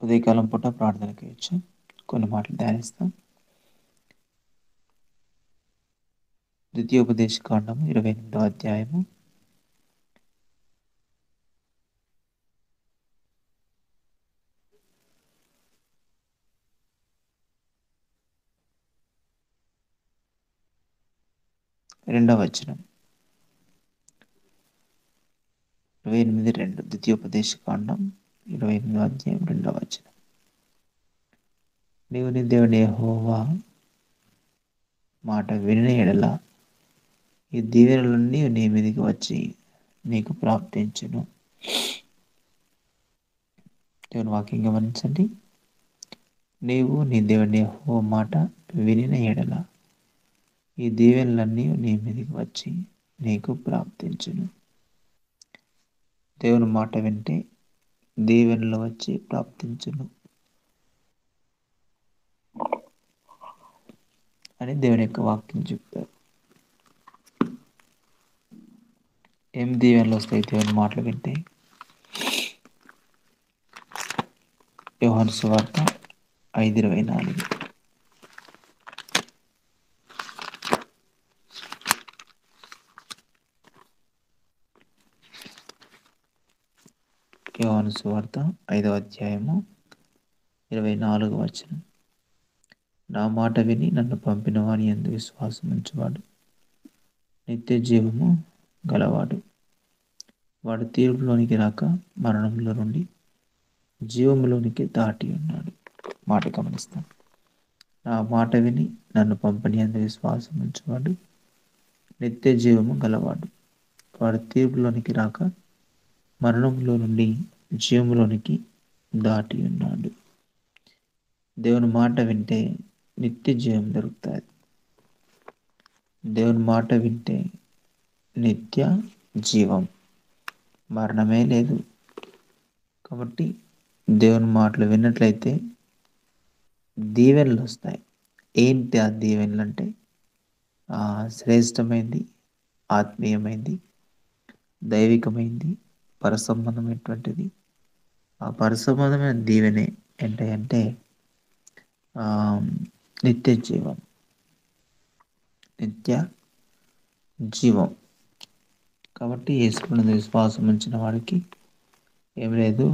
ఉదయకాలం పూట ప్రార్థనకి వచ్చు కొన్ని మాటలు ధ్యానిస్తాం ద్వితీయోపదేశ కాండము ఇరవై ఎనిమిదో అధ్యాయము రెండవ వచనం ఇరవై ఎనిమిది రెండు ద్వితీయోపదేశ కాండం ఇరవై ఎనిమిదో అధ్యాయం రెండవ వచనం నీవు నీ దేవుని యెహోవా మాట వినిన ఎడల ఈ దీవెనలన్నీ నీ మీదకి వచ్చి నీకు ప్రాప్తించును దేవుని వాక్యం గమనించండి నీవు నీ దేవుని యెహోవా మాట వినిన ఎడల ఈ దీవెనలన్నీ నీ మీదకి వచ్చి నీకు ప్రాప్తించును దేవుని మాట వింటే దీవెనలు వచ్చి ప్రాప్తించును అని దేవుని యొక్క వాక్యం చెప్తారు ఏం దీవెనలు వస్తాయి దేవుని మాటలు వింటే యోహాను సువార్త ఐదు ఇరవై నాలుగు యోహాను సువార్త ఐదవ అధ్యాయము ఇరవై నాలుగు వచనం నా మాట విని నన్ను పంపిన వాని ఎందు విశ్వాసం ఉంచువాడు నిత్య జీవము గలవాడు వాడు తీర్పులోనికి రాక మరణంలో నుండి జీవములోనికి దాటి ఉన్నాడు మాట గమనిస్తాం నా మాట విని నన్ను పంపిణీ అందు విశ్వాసం ఉంచువాడు నిత్య జీవము గలవాడు వాడు తీర్పులోనికి రాక మరణంలో నుండి జీవములోనికి దాటి ఉన్నాడు దేవుని మాట వింటే నిత్య జీవం దొరుకుతుంది దేవుని మాట వింటే నిత్య జీవం మరణమే లేదు కాబట్టి దేవుని మాటలు విన్నట్లయితే దీవెనలు వస్తాయి ఏంటి ఆ దీవెనలు అంటే శ్రేష్టమైంది ఆత్మీయమైంది దైవికమైంది పరసంబంధమైనటువంటిది ఆ పరసంబంధమైన దీవెనే ఏంటంటే నిత్య జీవం నిత్య జీవం కాబట్టి యేసుకున్న విశ్వాసం ఉంచిన వాడికి ఏం లేదు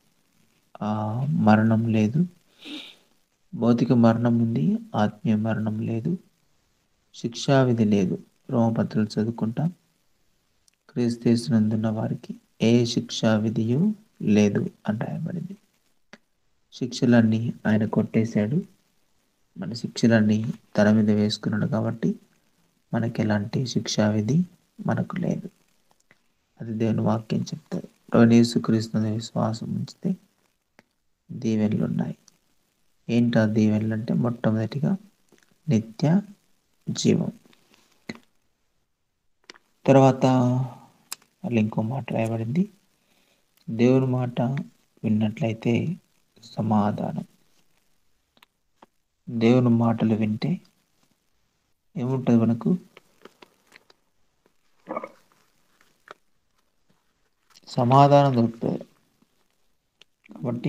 మరణం లేదు భౌతిక మరణం ఉంది ఆత్మీయ మరణం లేదు శిక్షావిధి లేదు రోమపత్రాలు చదువుకుంటాం క్రీస్తున్నందున్న వారికి ఏ శిక్షా విధియు లేదు అని రాయబడింది శిక్షలన్నీ ఆయన కొట్టేశాడు మన శిక్షలన్నీ తల మీద వేసుకున్నాడు కాబట్టి మనకి ఎలాంటి శిక్షా విధి మనకు లేదు అది దేవుని వాక్యం చెప్తారు యేసుక్రీస్తు విశ్వాసం ఉంచితే దీవెనలు ఉన్నాయి ఏంటి ఆ దీవెనలు అంటే మొట్టమొదటిగా నిత్య జీవం తర్వాత మళ్ళీ ఇంకో మాట రాయబడింది దేవుని మాట విన్నట్లయితే సమాధానం దేవుని మాటలు వింటే ఏముంటుంది మనకు సమాధానం దొరుకుతుంది కాబట్టి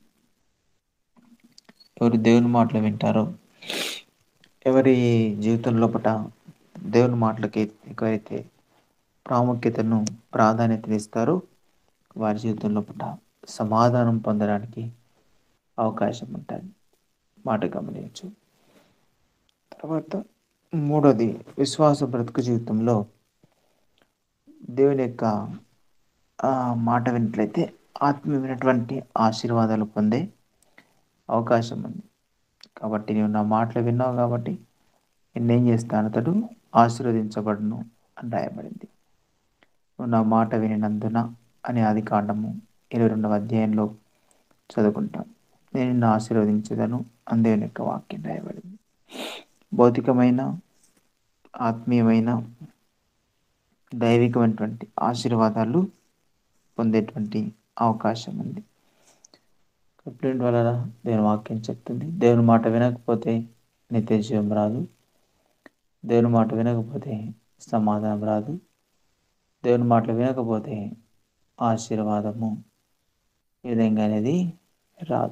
ఎవరు దేవుని మాటలు వింటారో ఎవరి జీవితం లోపల దేవుని మాటలకి ఎక్కువైతే ప్రాముఖ్యతను ప్రాధాన్యత ఇస్తారు వారి జీవితంలో పుట సమాధానం పొందడానికి అవకాశం ఉంటుంది మాట గమనించు తర్వాత మూడోది విశ్వాస బ్రతుకు జీవితంలో దేవుని యొక్క మాట వినట్లయితే ఆత్మీయమైనటువంటి ఆశీర్వాదాలు పొందే అవకాశం ఉంది కాబట్టి నీవు నా మాటలు విన్నావు కాబట్టి నేనేం చేస్తాను అతడు ఆశీర్వదించబడును అని రాయబడింది నువ్వు నా మాట వినినందున అని ఆది కాండము ఇరవై రెండవ అధ్యాయంలో చదువుకుంటాం నేను నిన్ను ఆశీర్వదించదను అందేవుని యొక్క వాక్యం రాయబడింది భౌతికమైన ఆత్మీయమైన దైవికమైనటువంటి ఆశీర్వాదాలు పొందేటువంటి అవకాశం ఉంది కంప్లైంట్ వలన దేవుని వాక్యం చెప్తుంది దేవుని మాట వినకపోతే నిత్య జీవం రాదు దేవుని మాట వినకపోతే సమాధానం రాదు దేవుని మాటలు వినకపోతే ఆశీర్వాదము ఈ విధంగా అనేది రాదు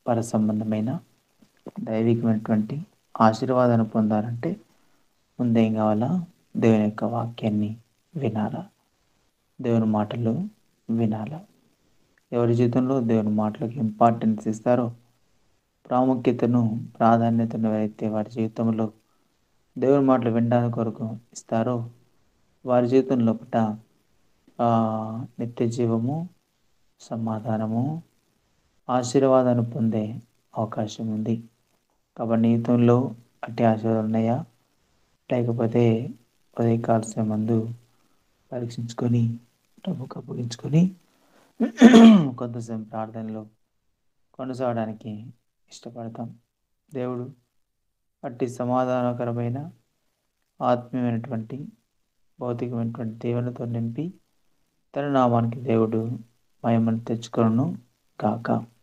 పర సంబంధమైన దైవికమైనటువంటి ఆశీర్వాదాన్ని పొందాలంటే ముందేం కావాలా దేవుని యొక్క వాక్యాన్ని వినాలా దేవుని మాటలు వినాలా ఎవరి జీవితంలో దేవుని మాటలకు ఇంపార్టెన్స్ ఇస్తారో ప్రాముఖ్యతను ప్రాధాన్యతను ఎవరైతే వారి జీవితంలో దేవుని మాటలు వినడానికి కొరకు ఇస్తారో వారి జీవితం లోపట నిత్య జీవము సమాధానము ఆశీర్వాదాన్ని పొందే అవకాశం ఉంది కాబట్టి నీ జీవితంలో అట్టి ఆశీర్వాదాలు ఉన్నాయా లేకపోతే ఉదయకాల మందు పరీక్షించుకొని ప్రభుకు అప్పగించుకొని కొంతసేపు ప్రార్థనలో కొనసాగడానికి ఇష్టపడతాం దేవుడు అట్టి సమాధానకరమైన ఆత్మీయమైనటువంటి భౌతికమైనటువంటి దేవునితో నింపి తన నామానికి దేవుడు మహిమను తెచ్చుకొను కాక